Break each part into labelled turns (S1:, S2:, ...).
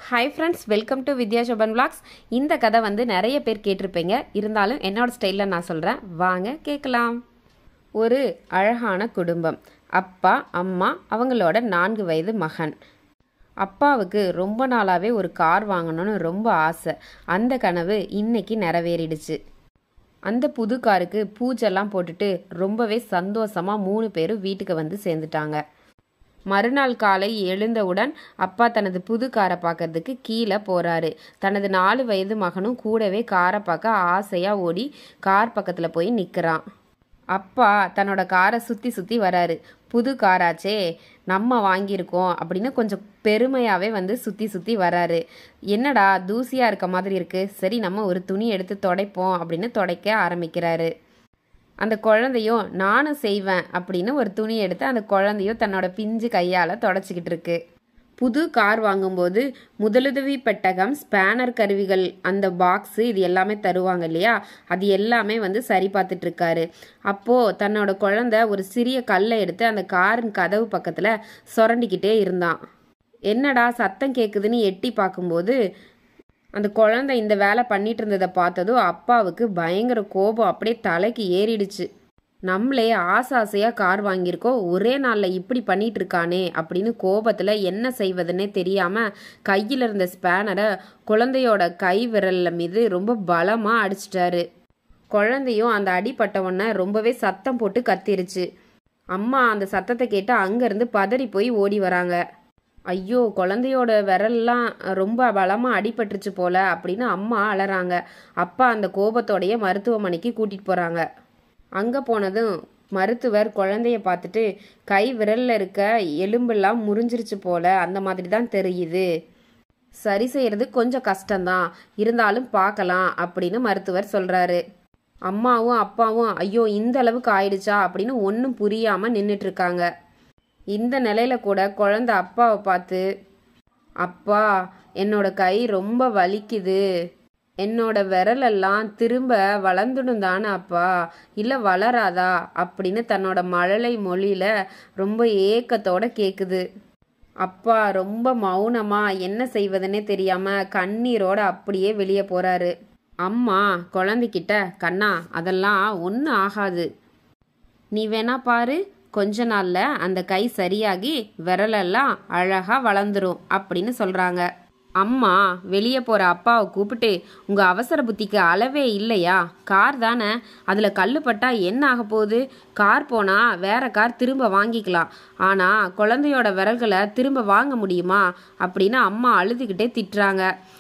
S1: hi friends welcome to Vidya Sobhan vlogs இந்த கதை வந்து நிறைய பேர் கேட்டிருப்பீங்க இருந்தாலும் என்னோட ஸ்டைலில் நான் சொல்கிறேன் வாங்க கேட்கலாம் ஒரு அழகான குடும்பம் அப்பா அம்மா அவங்களோட நான்கு வயது மகன் அப்பாவுக்கு ரொம்ப நாளாகவே ஒரு கார் வாங்கணும்னு ரொம்ப ஆசை அந்த கனவு இன்னைக்கு நிறைவேறிடுச்சு அந்த புது காருக்கு பூஜெல்லாம் போட்டுட்டு ரொம்பவே சந்தோஷமாக மூணு பேரும் வீட்டுக்கு வந்து சேர்ந்துட்டாங்க மறுநாள் காலை எழுந்தவுடன் அப்பா தனது புது காரை பார்க்கறதுக்கு கீழே போறாரு தனது நாலு வயது மகனும் கூடவே காரை பார்க்க ஆசையா ஓடி கார் பக்கத்துல போய் நிக்கிறான் அப்பா தன்னோட காரை சுத்தி சுத்தி வராரு புது காராச்சே நம்ம வாங்கியிருக்கோம் அப்படின்னு கொஞ்சம் பெருமையாவே வந்து சுத்தி சுத்தி வராரு என்னடா தூசியா இருக்க மாதிரி இருக்கு சரி நம்ம ஒரு துணி எடுத்து துடைப்போம் அப்படின்னு துடைக்க ஆரம்பிக்கிறாரு அந்த குழந்தையும் நானும் செய்வேன் அப்படின்னு ஒரு துணி எடுத்து அந்த குழந்தையும் தன்னோட பிஞ்சு கையால் தொடச்சிக்கிட்டு இருக்கு புது கார் வாங்கும்போது முதலுதவி பெட்டகம் ஸ்பேனர் கருவிகள் அந்த பாக்ஸு இது எல்லாமே தருவாங்க இல்லையா அது எல்லாமே வந்து சரி பார்த்துட்டு இருக்காரு அப்போது தன்னோட குழந்தை ஒரு சிறிய கல்லை எடுத்து அந்த காரின் கதவு பக்கத்தில் சுரண்டிக்கிட்டே இருந்தான் என்னடா சத்தம் கேட்குதுன்னு எட்டி பார்க்கும்போது அந்த குழந்தை இந்த வேலை பண்ணிட்டு இருந்ததை பார்த்ததும் அப்பாவுக்கு பயங்கர கோபம் அப்படியே தலைக்கு ஏறிடுச்சு நம்மளே ஆசை ஆசையாக கார் வாங்கியிருக்கோம் ஒரே நாளில் இப்படி பண்ணிட்டு இருக்கானே அப்படின்னு கோபத்தில் என்ன செய்வதுன்னே தெரியாமல் கையில் இருந்த ஸ்பேனரை குழந்தையோட கை விரல்ல மீது ரொம்ப பலமாக அடிச்சிட்டாரு குழந்தையும் அந்த அடிப்பட்ட உடனே ரொம்பவே சத்தம் போட்டு கத்திருச்சு அம்மா அந்த சத்தத்தை கேட்டு அங்கேருந்து பதறி போய் ஓடி வராங்க ஐயோ குழந்தையோட விரல்லாம் ரொம்ப பலமாக அடிபட்டுருச்சு போல அப்படின்னு அம்மா அலறாங்க அப்பா அந்த கோபத்தோடைய மருத்துவமனைக்கு கூட்டிகிட்டு போகிறாங்க அங்கே போனதும் மருத்துவர் குழந்தைய பார்த்துட்டு கை விரலில் இருக்க எலும்பெல்லாம் முறிஞ்சிருச்சு போல அந்த மாதிரி தான் தெரியுது சரி செய்யறது கொஞ்சம் கஷ்டம்தான் இருந்தாலும் பார்க்கலாம் அப்படின்னு மருத்துவர் சொல்கிறாரு அம்மாவும் அப்பாவும் ஐயோ இந்த அளவுக்கு ஆயிடுச்சா அப்படின்னு ஒன்றும் புரியாமல் நின்றுட்டு இருக்காங்க இந்த நிலையில கூட குழந்தை அப்பாவை பார்த்து அப்பா என்னோட கை ரொம்ப வலிக்குது என்னோட விரலெல்லாம் திரும்ப வளர்ந்துடும் தானே அப்பா இல்லை வளராதா அப்படின்னு தன்னோட மழலை மொழியில ரொம்ப ஏக்கத்தோட கேட்குது அப்பா ரொம்ப மௌனமா என்ன செய்வதுன்னே தெரியாம கண்ணீரோட அப்படியே வெளியே போறாரு அம்மா குழந்தைகிட்ட கண்ணா அதெல்லாம் ஒன்றும் ஆகாது நீ வேணா பாரு கொஞ்ச நாள்ல அந்த கை சரியாகி விரலெல்லாம் அழகா வளர்ந்துரும் அப்படின்னு சொல்றாங்க அம்மா வெளியே போற அப்பாவை கூப்பிட்டு உங்க அவசர புத்திக்கு அளவே இல்லையா கார் தானே அதுல கல்லு பட்டா என்ன ஆக போகுது கார் போனா வேற கார் திரும்ப வாங்கிக்கலாம் ஆனா குழந்தையோட விரல்களை திரும்ப வாங்க முடியுமா அப்படின்னு அம்மா அழுதுகிட்டே திட்டுறாங்க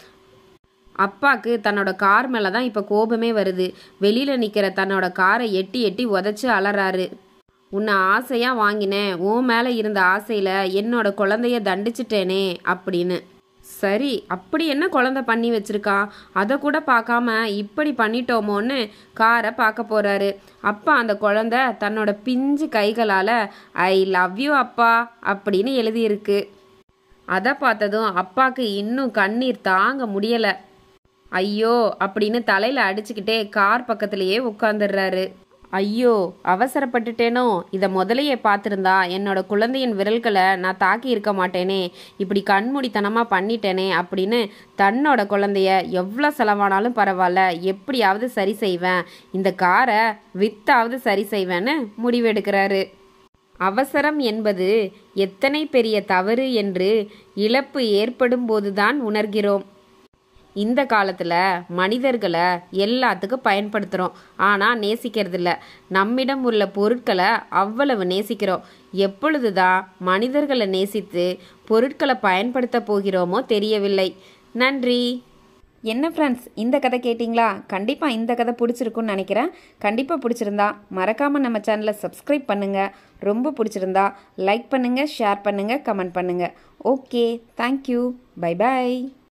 S1: அப்பாக்கு தன்னோட கார் மேலே தான் இப்போ கோபமே வருது வெளியில் நிற்கிற தன்னோட காரை எட்டி எட்டி உதச்சி அலறாரு உன்னை ஆசையாக வாங்கினேன் உன் மேலே இருந்த ஆசையில் என்னோட குழந்தைய தண்டிச்சிட்டேனே அப்படின்னு சரி அப்படி என்ன குழந்தை பண்ணி வச்சிருக்கான் அதை கூட பார்க்காம இப்படி பண்ணிட்டோமோன்னு காரை பார்க்க போறாரு அப்பா அந்த குழந்தை தன்னோட பிஞ்சு கைகளால் ஐ லவ் யூ அப்பா அப்படின்னு எழுதியிருக்கு அதை பார்த்ததும் அப்பாக்கு இன்னும் கண்ணீர் தாங்க முடியலை ஐயோ அப்படின்னு தலையில அடிச்சுக்கிட்டே கார் பக்கத்திலேயே உட்காந்துடுறாரு ஐயோ அவசரப்பட்டுட்டேனோ இதை முதலையே பார்த்துருந்தா என்னோட குழந்தையின் விரல்களை நான் தாக்கி இருக்க மாட்டேனே இப்படி கண்மூடித்தனமாக பண்ணிட்டேனே அப்படின்னு தன்னோட குழந்தைய எவ்வளோ செலவானாலும் பரவாயில்ல எப்படியாவது சரி செய்வேன் இந்த காரை வித்தாவது சரி செய்வேன்னு முடிவெடுக்கிறாரு அவசரம் என்பது எத்தனை பெரிய தவறு என்று இழப்பு ஏற்படும் போதுதான் உணர்கிறோம் இந்த காலத்தில் மனிதர்களை எல்லாத்துக்கும் பயன்படுத்துகிறோம் ஆனால் நேசிக்கிறதில்ல நம்மிடம் உள்ள பொருட்களை அவ்வளவு நேசிக்கிறோம் எப்பொழுதுதான் மனிதர்களை நேசித்து பொருட்களை பயன்படுத்த போகிறோமோ தெரியவில்லை நன்றி என்ன ஃப்ரெண்ட்ஸ் இந்த கதை கேட்டிங்களா கண்டிப்பாக இந்த கதை பிடிச்சிருக்குன்னு நினைக்கிறேன் கண்டிப்பாக பிடிச்சிருந்தா மறக்காமல் நம்ம சேனலை சப்ஸ்கிரைப் பண்ணுங்கள் ரொம்ப பிடிச்சிருந்தா லைக் பண்ணுங்கள் ஷேர் பண்ணுங்கள் கமெண்ட் பண்ணுங்கள் ஓகே தேங்க்யூ பை பாய்